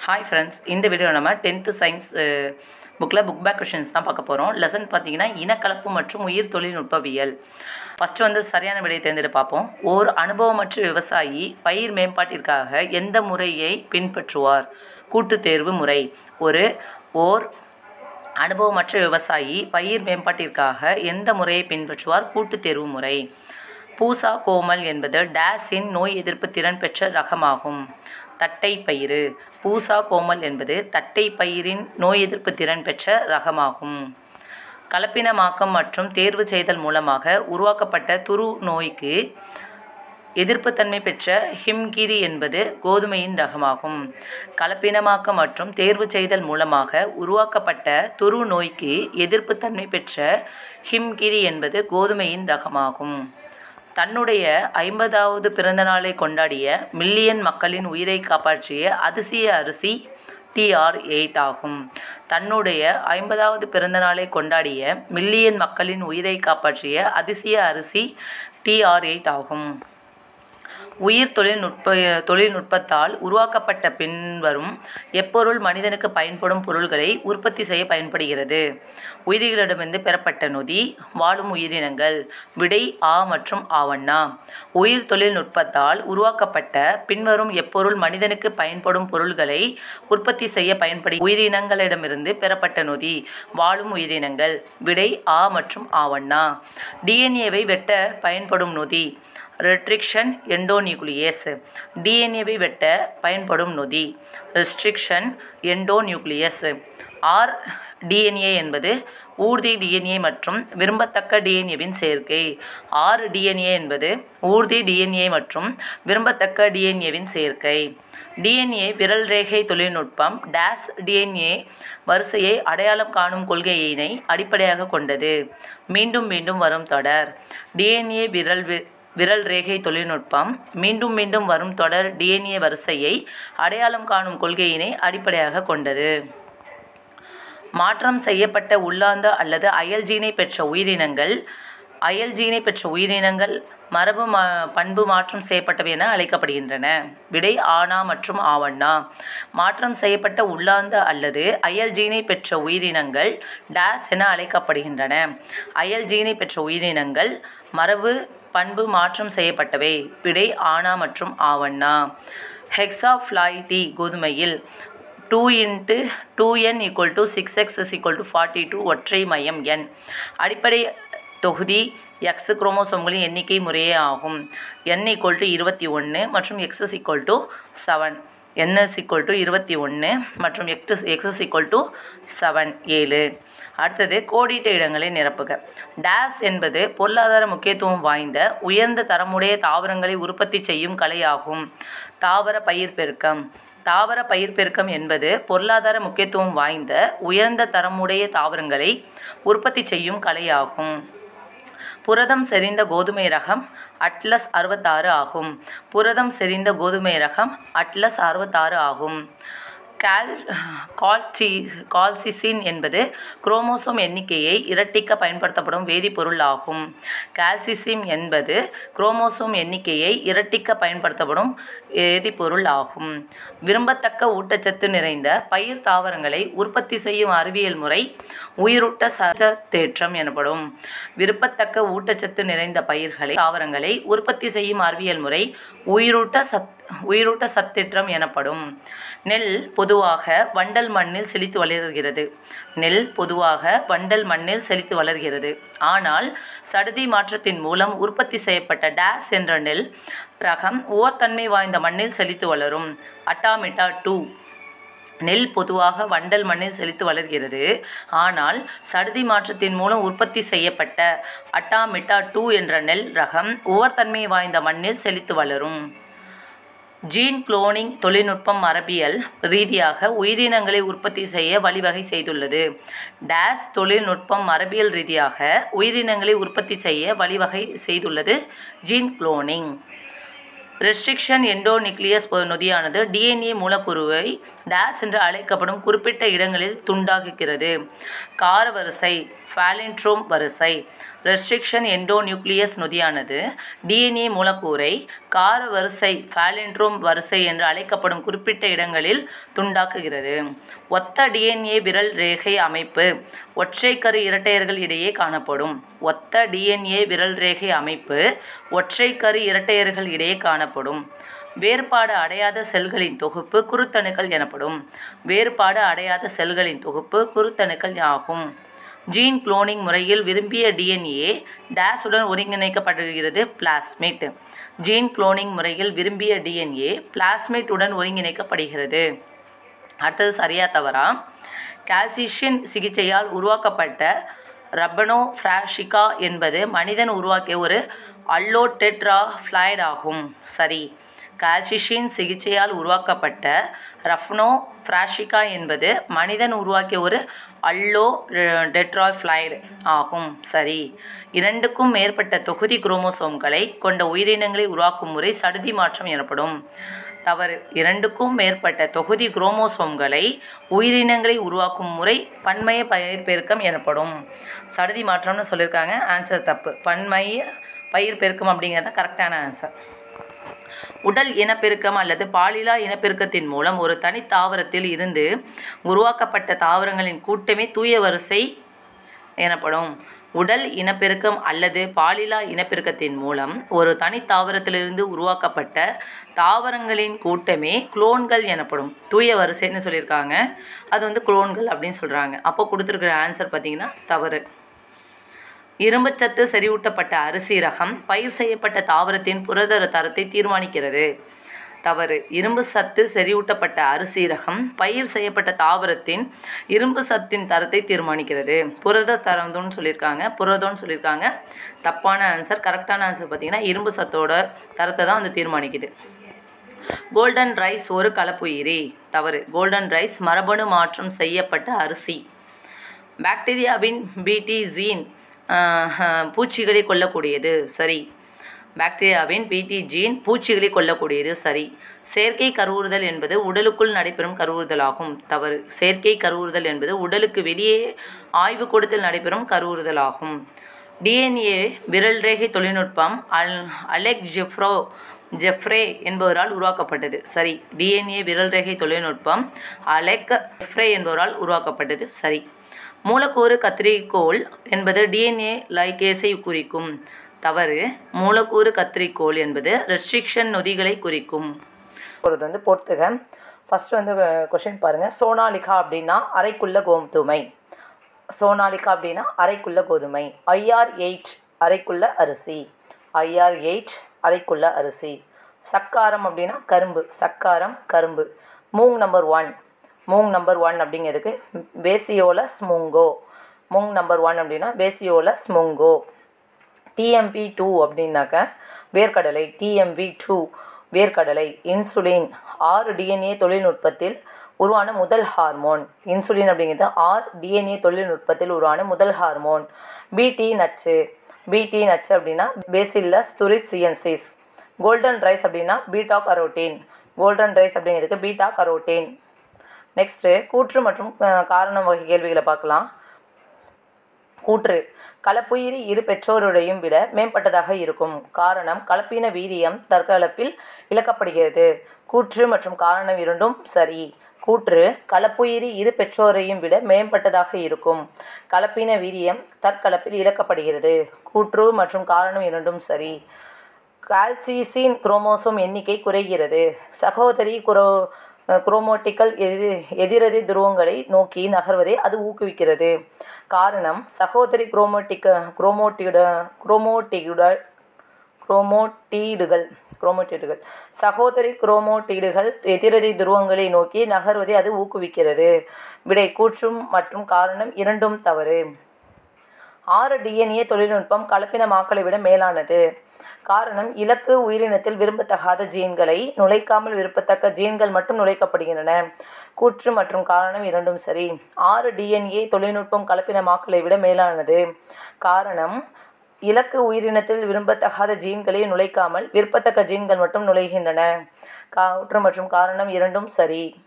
hi friends இந்த video நம்ம tenth science புக்கில் புக் பேக் கொஷின்ஸ் தான் பார்க்க போகிறோம் லெசன் பார்த்தீங்கன்னா இனக்கலப்பு மற்றும் உயிர் தொழில்நுட்பவியல் ஃபஸ்ட்டு வந்து சரியான விடையை தேர்ந்தெடுத்து பார்ப்போம் ஓர் அனுபவமற்ற விவசாயி பயிர் மேம்பாட்டிற்காக எந்த முறையை பின்பற்றுவார் கூட்டுத் தேர்வு முறை ஒரு ஓர் அனுபவமற்ற விவசாயி பயிர் மேம்பாட்டிற்காக எந்த முறையை பின்பற்றுவார் கூட்டுத் தேர்வு முறை பூசா கோமல் என்பது டேஸின் நோய் எதிர்ப்பு திறன் பெற்ற ரகமாகும் தட்டை பயிறு பூசா கோமல் என்பது தட்டை பயிரின் நோய் எதிர்ப்பு திறன் பெற்ற ரகமாகும் கலப்பினமாக்கம் மற்றும் தேர்வு செய்தல் மூலமாக உருவாக்கப்பட்ட துரு நோய்க்கு எதிர்ப்புத்தன்மை பெற்ற ஹிம்கிரி என்பது கோதுமையின் ரகமாகும் கலப்பினமாக்கம் மற்றும் தேர்வு செய்தல் மூலமாக உருவாக்கப்பட்ட துரு நோய்க்கு எதிர்ப்புத்தன்மை பெற்ற ஹிம்கிரி என்பது கோதுமையின் ரகமாகும் தன்னுடைய ஐம்பதாவது பிறந்தநாளை கொண்டாடிய மில்லியன் மக்களின் உயிரை காப்பாற்றிய அதிசய அரிசி டிஆர் எயிட் ஆகும் தன்னுடைய ஐம்பதாவது பிறந்தநாளை கொண்டாடிய மில்லியன் மக்களின் உயிரை காப்பாற்றிய அதிசய அரிசி டிஆர் எயிட் ஆகும் உயிர் தொழில்நுட்ப தொழில்நுட்பத்தால் உருவாக்கப்பட்ட பின்வரும் எப்பொருள் மனிதனுக்கு பயன்படும் பொருள்களை உற்பத்தி செய்ய பயன்படுகிறது உயிரிகளிடமிருந்து பெறப்பட்ட நொதி வாழும் உயிரினங்கள் விடை ஆ மற்றும் ஆவண்ணா உயிர் தொழில்நுட்பத்தால் உருவாக்கப்பட்ட பின்வரும் எப்பொருள் மனிதனுக்கு பயன்படும் பொருள்களை உற்பத்தி செய்ய பயன்படு உயிரினங்களிடமிருந்து பெறப்பட்ட நொதி வாழும் உயிரினங்கள் விடை ஆ மற்றும் ஆவண்ணா டிஎன்ஏவை வெட்ட பயன்படும் நொதி ரெட்ரிக்ஷன் எண்டோநியூக்ளியஸ் டிஎன்ஏவை வெட்ட பயன்படும் நொதி ரெஸ்ட்ரிக்ஷன் எண்டோநியூக்ளியஸ் ஆர் டிஎன்ஏ என்பது ஊர்தி டிஎன்ஏ மற்றும் விரும்பத்தக்க டிஎன்ஏவின் சேர்க்கை ஆர் டிஎன்ஏ என்பது ஊர்தி டிஎன்ஏ மற்றும் விரும்பத்தக்க டிஎன்ஏவின் சேர்க்கை டிஎன்ஏ விரல் ரேகை தொழில்நுட்பம் டேஸ் டிஎன்ஏ வரிசையை அடையாளம் காணும் கொள்கையினை அடிப்படையாக கொண்டது மீண்டும் மீண்டும் வரும் தொடர் டிஎன்ஏ விரல் விரல் ரேகை தொழில்நுட்பம் மீண்டும் மீண்டும் வரும் தொடர் டிஎன்ஏ வரிசையை அடையாளம் காணும் கொள்கையினை அடிப்படையாக கொண்டது மாற்றம் செய்யப்பட்ட உள்ளார்ந்த அல்லது அயல் ஜீனை பெற்ற உயிரினங்கள் அயல் ஜீனை பெற்ற உயிரினங்கள் மரபு மா பண்பு மாற்றம் செய்யப்பட்டவை என அழைக்கப்படுகின்றன விடை ஆனா மற்றும் ஆவண்ணா மாற்றம் செய்யப்பட்ட உள்ளார்ந்த அல்லது அயல் ஜீனை பெற்ற உயிரினங்கள் டேஸ் என அழைக்கப்படுகின்றன அயல் ஜீனை பெற்ற உயிரினங்கள் மரபு பண்பு மாற்றம் செய்யப்பட்டவை விடை ஆனா மற்றும் ஆவண்ணா ஹெக்ஸாஃப்ளாய்டி கோதுமையில் two into two n equal to six x is equal to forty two ஒற்றை மையம் என் அடிப்படை தொகுதி எக்ஸ் குரோமோசோம்களின் எண்ணிக்கை முறையே ஆகும் என் ஈக்குவல் டு இருபத்தி ஒன்று மற்றும் x is equal to seven n is equal to இருபத்தி ஒன்று மற்றும் x x is equal to seven ஏழு அடுத்தது கோடிட்ட இடங்களை நிரப்புக டேஸ் என்பது பொருளாதார முக்கியத்துவம் வாய்ந்த உயர்ந்த தரமுடைய தாவரங்களை உற்பத்தி செய்யும் கலையாகும் தாவர பயிர் பெருக்கம் தாவர பயிர் பெருக்கம் என்பது பொருளாதார முக்கியத்துவம் வாய்ந்த உயர்ந்த தரமுடைய தாவரங்களை உற்பத்தி செய்யும் கலையாகும் புரதம் செறிந்த கோதுமை ரகம் அட்லஸ் அறுபத்தாறு ஆகும் புரதம் செறிந்த கோதுமை ரகம் அட்லஸ் அறுபத்தாறு ஆகும் கால் கால்சி கால்சிசின் என்பது குரோமோசோம் எண்ணிக்கையை இரட்டிக்க பயன்படுத்தப்படும் வேதிப்பொருள் ஆகும் கால்சிசிம் என்பது குரோமோசோம் எண்ணிக்கையை இரட்டிக்க பயன்படுத்தப்படும் வேதிப்பொருள் ஆகும் விரும்பத்தக்க ஊட்டச்சத்து நிறைந்த பயிர் தாவரங்களை உற்பத்தி செய்யும் அறிவியல் முறை உயிரூட்ட சத்தேற்றம் எனப்படும் விருப்பத்தக்க ஊட்டச்சத்து நிறைந்த பயிர்களை தாவரங்களை உற்பத்தி செய்யும் அறிவியல் முறை உயிரூட்ட சத் உயிரூட்ட சத்தேற்றம் எனப்படும் நெல் பொதுவாக வண்டல் மண்ணில் செழித்து வளர்கிறது நெல் பொதுவாக வண்டல் மண்ணில் செழித்து வளர்கிறது ஆனால் சடுதி மாற்றத்தின் மூலம் உற்பத்தி செய்யப்பட்ட டேஸ் என்ற நெல் ரகம் ஓர்தன்மை வாய்ந்த மண்ணில் செழித்து வளரும் அட்டாமிட்டா டூ நெல் பொதுவாக வண்டல் மண்ணில் செழித்து வளர்கிறது ஆனால் சடுதி மாற்றத்தின் மூலம் உற்பத்தி செய்யப்பட்ட அட்டாமிட்டா டூ என்ற நெல் ரகம் உவர்தன்மை வாய்ந்த மண்ணில் செழித்து வளரும் ஜீன் குளோனிங் தொழில்நுட்பம் மரபியல் ரீதியாக உயிரினங்களை உற்பத்தி செய்ய வழிவகை செய்துள்ளது டேஸ் தொழில்நுட்பம் மரபியல் ரீதியாக உயிரினங்களை உற்பத்தி செய்ய வழிவகை செய்துள்ளது ஜீன் குளோனிங் ரெஸ்ட்ரிக்ஷன் எண்டோநிக்ளியஸ் நொதியானது டிஎன்ஏ மூலக்கூறுவை டேஸ் என்று அழைக்கப்படும் குறிப்பிட்ட இடங்களில் துண்டாக்குகிறது கார வரிசை ஃபாலின்ட்ரோம் வரிசை ரெஸ்ட்ரிக்ஷன் எண்டோநியூக்ளியஸ் நொதியானது டிஎன்ஏ மூலக்கூறை கார வரிசை பாலிண்ட்ரோம் வரிசை என்று அழைக்கப்படும் குறிப்பிட்ட இடங்களில் துண்டாக்குகிறது ஒத்த டிஎன்ஏ விரல் ரேகை அமைப்பு ஒற்றைக்கரு இரட்டையர்கள் இடையே காணப்படும் ஒத்த டிஎன்ஏ விரல் ரேகை அமைப்பு ஒற்றைக்கரு இரட்டையர்கள் இடையே காணப்படும் வேறுபாடு அடையாத செல்களின் தொகுப்பு குருத்தணுக்கள் எனப்படும் வேறுபாடு அடையாத செல்களின் தொகுப்பு குருத்தணுக்கள் ஆகும் ஜீன் குளோனிங் முறையில் விரும்பிய டிஎன்ஏ டேஸுடன் ஒருங்கிணைக்கப்படுகிறது பிளாஸ்மிட் ஜீன் குளோனிங் முறையில் விரும்பிய டிஎன்ஏ பிளாஸ்மிட் உடன் ஒருங்கிணைக்கப்படுகிறது அடுத்தது சரியா தவறா கால்சிஷியன் சிகிச்சையால் உருவாக்கப்பட்ட ரப்பனோ ஃப்ராஷிகா என்பது மனிதன் உருவாக்கிய ஒரு அல்லோடெட்ரா ஃப்ளைட் ஆகும் சரி கால்சிஷின் சிகிச்சையால் உருவாக்கப்பட்ட ரஃப்னோ ஃப்ராஷிகா என்பது மனிதன் உருவாக்கிய ஒரு அல்லோ டெட்ராஃப்ளைடு ஆகும் சரி இரண்டுக்கும் மேற்பட்ட தொகுதி குரோமோசோம்களை கொண்ட உயிரினங்களை உருவாக்கும் முறை சடுதி மாற்றம் எனப்படும் தவறு இரண்டுக்கும் மேற்பட்ட தொகுதி குரோமோசோம்களை உயிரினங்களை உருவாக்கும் முறை பன்மைய பயிர் பெருக்கம் எனப்படும் சடுதி மாற்றம்னு சொல்லியிருக்காங்க ஆன்சர் தப்பு பன்மைய பயிர் பெருக்கம் அப்படிங்கிறது தான் கரெக்டான ஆன்சர் உடல் இனப்பெருக்கம் அல்லது பாலிலா இனப்பெருக்கத்தின் மூலம் ஒரு தனி தாவரத்தில் இருந்து உருவாக்கப்பட்ட தாவரங்களின் கூட்டமே தூய வரிசை எனப்படும் உடல் இனப்பெருக்கம் அல்லது பாலிலா இனப்பெருக்கத்தின் மூலம் ஒரு தனி தாவரத்திலிருந்து உருவாக்கப்பட்ட தாவரங்களின் கூட்டமே குளோன்கள் எனப்படும் தூய வரிசைன்னு சொல்லியிருக்காங்க அது வந்து குளோன்கள் அப்படின்னு சொல்கிறாங்க அப்போ கொடுத்துருக்குற ஆன்சர் பார்த்தீங்கன்னா தவறு இரும்புச்சத்து செறிவூட்டப்பட்ட அரிசி ரகம் பயிர் செய்யப்பட்ட தாவரத்தின் புரத தரத்தை தீர்மானிக்கிறது தவறு இரும்பு சத்து செறிவூட்டப்பட்ட அரிசி ரகம் பயிர் செய்யப்பட்ட தாவரத்தின் இரும்பு சத்தின் தரத்தை தீர்மானிக்கிறது புரத தரம்னு சொல்லியிருக்காங்க புரதம்னு சொல்லியிருக்காங்க தப்பான ஆன்சர் கரெக்டான ஆன்சர் பார்த்தீங்கன்னா இரும்பு சத்தோட தரத்தை தான் வந்து தீர்மானிக்குது கோல்டன் ரைஸ் ஒரு கலப்புயிரி தவறு கோல்டன் ரைஸ் மரபணு மாற்றம் செய்யப்பட்ட அரிசி பாக்டீரியாவின் பிடி ஜீன் பூச்சிகளை கொல்லக்கூடியது சரி பாக்டீரியாவின் பிடி ஜீன் பூச்சிகளை கொல்லக்கூடியது சரி செயற்கை கருவுறுதல் என்பது உடலுக்குள் நடைபெறும் கருவுறுதலாகும் தவறு செயற்கை கருவுறுதல் என்பது உடலுக்கு வெளியே ஆய்வு கூடத்தில் நடைபெறும் கருவுறுதலாகும் டிஎன்ஏ விரல் ரேகை தொழில்நுட்பம் அல் அலெக் ஜெஃப்ரோ ஜெஃப்ரே என்பவரால் உருவாக்கப்பட்டது சரி டிஎன்ஏ விரல் ரேகை தொழில்நுட்பம் அலெக் ஜெஃப்ரே என்பவரால் உருவாக்கப்பட்டது சரி மூலக்கூறு கத்திரிக்கோள் என்பது டிஎன்ஏ லைகேஸை குறிக்கும் தவறு மூலக்கூறு கத்திரிக்கோள் என்பது ரெஸ்ட்ரிக்ஷன் நொதிகளை குறிக்கும் ஒரு வந்து பொறுத்துக ஃபர்ஸ்ட் வந்து கொஷின் பாருங்கள் சோனாலிகா அப்படின்னா அரைக்குள்ள கோதுமை சோனாலிகா அப்படின்னா அரைக்குள்ள கோதுமை ஐஆர் எயிட் அரைக்குள்ள அரிசி ஐஆர் எயிட் அரைக்குள்ள அரிசி சக்காரம் அப்படின்னா கரும்பு சக்காரம் கரும்பு moong number one moong number one அப்படிங்கிறதுக்கு Phaseolus mungo moong number one அப்படின்னா பேசியோலஸ் மூங்கோ டிஎம்பி டூ அப்படின்னாக்க வேர்க்கடலை டிஎம்பி டூ வேர்க்கடலை இன்சுலின் ஆறு டிஎன்ஏ தொழில்நுட்பத்தில் உருவான முதல் ஹார்மோன் இன்சுலின் அப்படிங்கிறது ஆர் டிஎன்ஏ தொழில்நுட்பத்தில் உருவான முதல் ஹார்மோன் பிடி நச்சு பிடி நச்சு அப்படின்னா பேசில்லஸ் துரிசியன்சிஸ் கோல்டன் ரைஸ் அப்படின்னா பீட்டா கரோட்டீன் கோல்டன் ரைஸ் அப்படிங்கிறதுக்கு பீட்டா கரோட்டீன் நெக்ஸ்ட்டு கூற்று மற்றும் அஹ், காரணம் வகை கேள்விகளை பார்க்கலாம் கூற்று கலப்புயிரி இரு பெற்றோருடையும் விட மேம்பட்டதாக இருக்கும் காரணம் கலப்பின வீரியம் தற்கலப்பில் இழக்கப்படுகிறது கூற்று மற்றும் காரணம் இரண்டும் சரி கூற்று கலப்புயிரி இரு பெற்றோரையும் விட மேம்பட்டதாக இருக்கும் கலப்பின வீரியம் தற்கலப்பில் இழக்கப்படுகிறது கூற்று மற்றும் காரணம் இரண்டும் சரி கால்சிசின் குரோமோசோம் எண்ணிக்கை குறைகிறது சகோதரி குரோ குரோமோட்டிக்கல் எதி எதிரெதிர் துருவங்களை நோக்கி நகர்வதை அது ஊக்குவிக்கிறது காரணம் சகோதரி குரோமோட்டிக்க குரோமோட்டிட குரோமோட்டிட குரோமோட்டீடுகள் குரோமோட்டீடுகள் சகோதரி குரோமோட்டீடுகள் எதிரெதிர் துருவங்களை நோக்கி நகர்வதை அது ஊக்குவிக்கிறது விடை கூற்றும் மற்றும் காரணம் இரண்டும் தவறு ஆறு டிஎன்ஏ தொழில்நுட்பம் கலப்பினமாக்கலை விட மேலானது காரணம் இலக்கு உயிரினத்தில் விரும்பத்தகாத ஜீன்களை நுழைக்காமல் விரும்பத்தக்க ஜீன்கள் மட்டும் நுழைக்கப்படுகின்றன கூற்று மற்றும் காரணம் இரண்டும் சரி ஆறு டிஎன்ஏ தொழில்நுட்பம் கலப்பினமாக்கலை விட மேலானது காரணம் இலக்கு உயிரினத்தில் விரும்பத்தகாத ஜீன்களை நுழைக்காமல் விரும்பத்தக்க ஜீன்கள் மட்டும் நுழைகின்றன கூற்று மற்றும் காரணம் இரண்டும் சரி